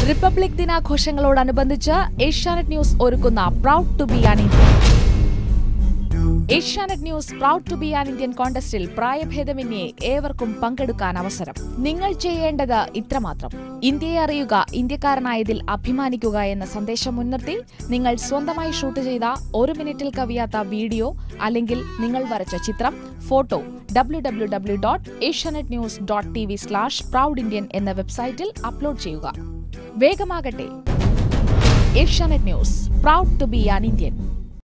republic ദിനാഘോഷങ്ങളോടനുബന്ധിച്ച് Asianet news ഒരുക്കുന്ന proud to be an Indian Asianet news proud to be an Indian കോൺടെസ്റ്റിൽ പ്രായഭേദമന്യേ ഏവർക്കും പങ്കെടുക്കാൻ അവസരം നിങ്ങൾ ചെയ്യേണ്ടത് ഇത്രമാത്രം ഇന്ത്യയെ അറിയുക ഇന്ത്യക്കാരനായതിൽ അഭിമാനിക്കുക എന്ന സന്ദേശം മുൻനിർത്തി നിങ്ങൾ സ്വന്തമായി ഷൂട്ട് ചെയ്ത ഒരു മിനിറ്റിൽ കവിയാത്ത വീഡിയോ അല്ലെങ്കിൽ നിങ്ങൾ വരച്ച ചിത്രം photo W W W dot Asianet news dot T V slash proud Indian എന്ന വെബ്സൈറ്റിൽ അപ്ലോഡ് ചെയ്യുക വേഗമാകട്ടെ Asianet news proud to be an Indian